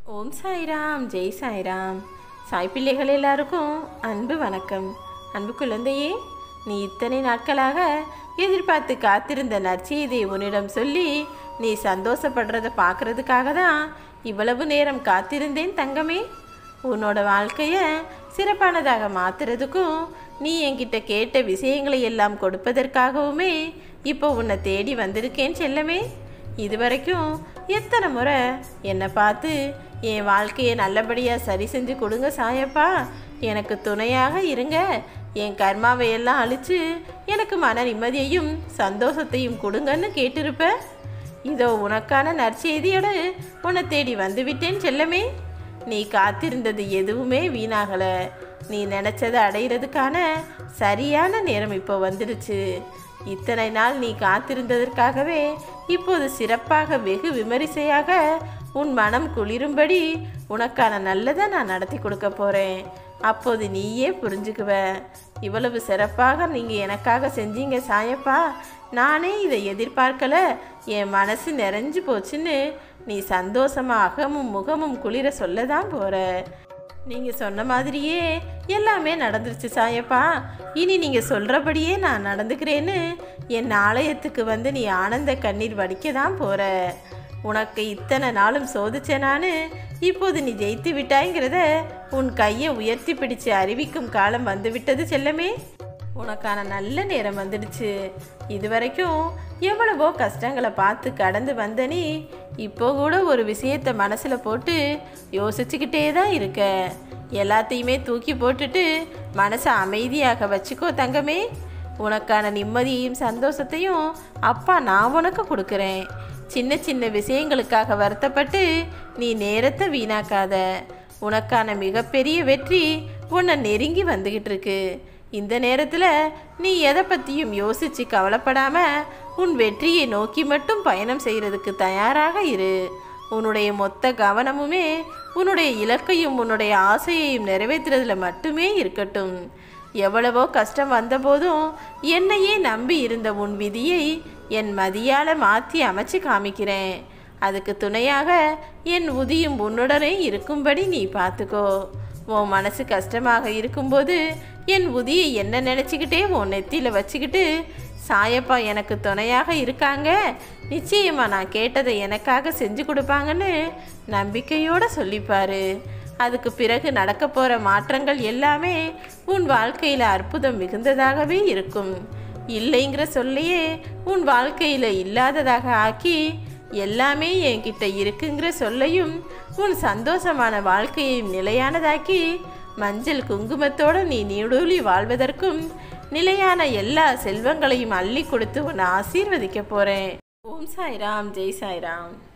ஓம் சாய்ராம் ஜெய் சாய்ராம் சாய் பிள்ளைகள் எல்லாருக்கும் அன்பு வணக்கம் அன்பு குழந்தையே நீ இத்தனை நாட்களாக எதிர்பார்த்து காத்திருந்த நற்செய்தியை உன்னிடம் சொல்லி நீ சந்தோஷப்படுறத பார்க்கறதுக்காக தான் இவ்வளவு நேரம் காத்திருந்தேன் தங்கமே உன்னோட வாழ்க்கையை சிறப்பானதாக மாத்துறதுக்கும் நீ என்கிட்ட கேட்ட விஷயங்களை எல்லாம் கொடுப்பதற்காகவுமே இப்போ உன்னை தேடி வந்திருக்கேன் செல்லமே இதுவரைக்கும் எத்தனை முறை என்னை பார்த்து என் வாழ்க்கையை நல்லபடியாக சரி செஞ்சு கொடுங்க சாயப்பா எனக்கு துணையாக இருங்க என் கர்மாவை எல்லாம் அழிச்சு எனக்கு மன நிம்மதியையும் சந்தோஷத்தையும் கொடுங்கன்னு கேட்டிருப்ப இதோ உனக்கான நற்செய்தியோடு உன்னை தேடி வந்துவிட்டேன் செல்லமே நீ காத்திருந்தது எதுவுமே வீணாகல நீ நினச்சதை அடையிறதுக்கான சரியான நேரம் இப்போ வந்துடுச்சு இத்தனை நாள் நீ காத்திருந்ததற்காகவே இப்போது சிறப்பாக வெகு விமரிசையாக உன் மனம் குளிரும்படி உனக்கான நல்லதை நான் நடத்தி கொடுக்க போகிறேன் அப்போது நீயே புரிஞ்சுக்குவ இவ்வளவு சிறப்பாக நீங்கள் எனக்காக செஞ்சீங்க சாயப்பா நானே இதை எதிர்பார்க்கல என் மனசு நிறைஞ்சு போச்சுன்னு நீ சந்தோஷமா அகமும் முகமும் குளிர சொல்ல தான் போகிற நீங்கள் சொன்ன மாதிரியே எல்லாமே நடந்துருச்சு சாயப்பா இனி நீங்கள் சொல்கிறபடியே நான் நடந்துக்கிறேன்னு என் ஆலயத்துக்கு வந்து நீ ஆனந்த கண்ணீர் வடிக்க தான் போகிற உனக்கு இத்தனை நாளும் சோதிச்சேன் நான் இப்போது நீ ஜெயித்து விட்டாய்ங்கிறத உன் கையை உயர்த்தி பிடிச்சு அறிவிக்கும் காலம் வந்துவிட்டது செல்லமே உனக்கான நல்ல நேரம் வந்துடுச்சு இதுவரைக்கும் எவ்வளவோ கஷ்டங்களை பார்த்து கடந்து வந்த நீ இப்போ கூட ஒரு விஷயத்தை மனசில் போட்டு யோசிச்சுக்கிட்டே தான் இருக்க எல்லாத்தையுமே தூக்கி போட்டுட்டு மனசை அமைதியாக வச்சுக்கோ தங்கமே உனக்கான நிம்மதியையும் சந்தோஷத்தையும் அப்பா நான் உனக்கு கொடுக்குறேன் சின்ன சின்ன விஷயங்களுக்காக வருத்தப்பட்டு நீ நேரத்தை வீணாக்காத உனக்கான மிகப்பெரிய வெற்றி உன்னை நெருங்கி வந்துக்கிட்டு இருக்கு இந்த நேரத்தில் நீ எதை பற்றியும் யோசித்து கவலைப்படாம உன் வெற்றியை நோக்கி மட்டும் பயணம் செய்கிறதுக்கு தயாராக இரு உன்னுடைய மொத்த கவனமுமே உன்னுடைய இலக்கையும் உன்னுடைய ஆசையையும் நிறைவேற்றுறதுல மட்டுமே இருக்கட்டும் எவ்வளவோ கஷ்டம் வந்தபோதும் என்னையே நம்பி இருந்த உன் விதியை என் மதியால் மாற்றி அமைச்சு காமிக்கிறேன் அதுக்கு துணையாக என் உதியும் உன்னுடனே இருக்கும்படி நீ பார்த்துக்கோ உன் மனசு கஷ்டமாக இருக்கும்போது என் உதியை என்ன நினச்சிக்கிட்டே உன் நெத்தியில் வச்சுக்கிட்டு சாயப்பா எனக்கு துணையாக இருக்காங்க நிச்சயமா நான் கேட்டதை எனக்காக செஞ்சு கொடுப்பாங்கன்னு நம்பிக்கையோடு சொல்லிப்பாரு அதுக்கு பிறகு நடக்க போகிற மாற்றங்கள் எல்லாமே உன் வாழ்க்கையில் அற்புதம் மிகுந்ததாகவே இருக்கும் இல்லைங்கிற சொல்லையே உன் வாழ்க்கையில் இல்லாததாக ஆக்கி எல்லாமே என்கிட்ட இருக்குங்கிற சொல்லையும் உன் சந்தோஷமான வாழ்க்கையையும் நிலையானதாக்கி மஞ்சள் குங்குமத்தோடு நீ நீடூழி வாழ்வதற்கும் நிலையான எல்லா செல்வங்களையும் அள்ளி கொடுத்து உன்னை ஆசீர்வதிக்க போகிறேன் ஓம் சாய்ராம் ஜெய் சாய்ராம்